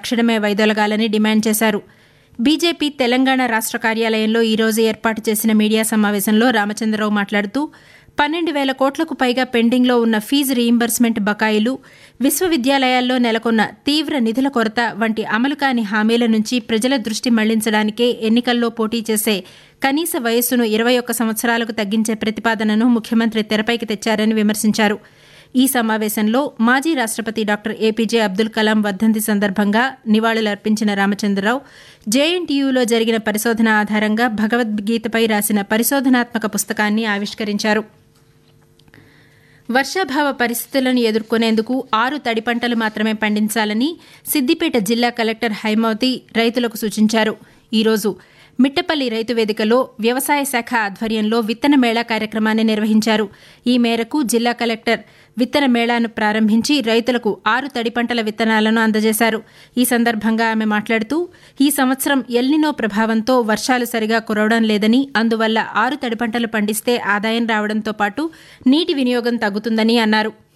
తక్షణమే వైదొలగాలని డిమాండ్ చేశారు బీజేపీ తెలంగాణ రాష్ట్ర కార్యాలయంలో ఈరోజు ఏర్పాటు చేసిన మీడియా సమావేశంలో రామచంద్రరావు మాట్లాడుతూ పన్నెండు వేల కోట్లకు పైగా పెండింగ్లో ఉన్న ఫీజు రీయింబర్స్మెంట్ బకాయిలు విశ్వవిద్యాలయాల్లో నెలకొన్న తీవ్ర నిధుల కొరత వంటి అమలు కాని హామీల నుంచి ప్రజల దృష్టి మళ్లించడానికే ఎన్నికల్లో పోటీ చేసే కనీస వయస్సును ఇరవై ఒక్క సంవత్సరాలకు తగ్గించే ప్రతిపాదనను ముఖ్యమంత్రి తెరపైకి తెచ్చారని విమర్శించారు ఈ సమావేశంలో మాజీ రాష్టపతి డాక్టర్ ఏపీజే అబ్దుల్ కలాం వర్ధంతి సందర్భంగా నివాళులర్పించిన రామచంద్రరావు జేఎన్టీయూలో జరిగిన పరిశోధన ఆధారంగా భగవద్గీతపై రాసిన పరిశోధనాత్మక పుస్తకాన్ని ఆవిష్కరించారు వర్షాభావ పరిస్థితులను ఎదుర్కొనేందుకు ఆరు తడి పంటలు మాత్రమే పండించాలని సిద్దిపేట జిల్లా కలెక్టర్ హైమావతి రైతులకు సూచించారు ఈరోజు మిట్టపల్లి రైతు వేదికలో వ్యవసాయ శాఖ ఆధ్వర్యంలో విత్తన మేళా కార్యక్రమాన్ని నిర్వహించారు ఈ మేరకు జిల్లా కలెక్టర్ విత్తన మేళాను ప్రారంభించి రైతులకు ఆరు తడి పంటల విత్తనాలను అందజేశారు ఈ సందర్భంగా ఆమె మాట్లాడుతూ ఈ సంవత్సరం ఎల్నినో ప్రభావంతో వర్షాలు సరిగా కురవడం లేదని అందువల్ల ఆరు తడి పంటలు పండిస్తే ఆదాయం రావడంతో పాటు నీటి వినియోగం తగ్గుతుందని అన్నారు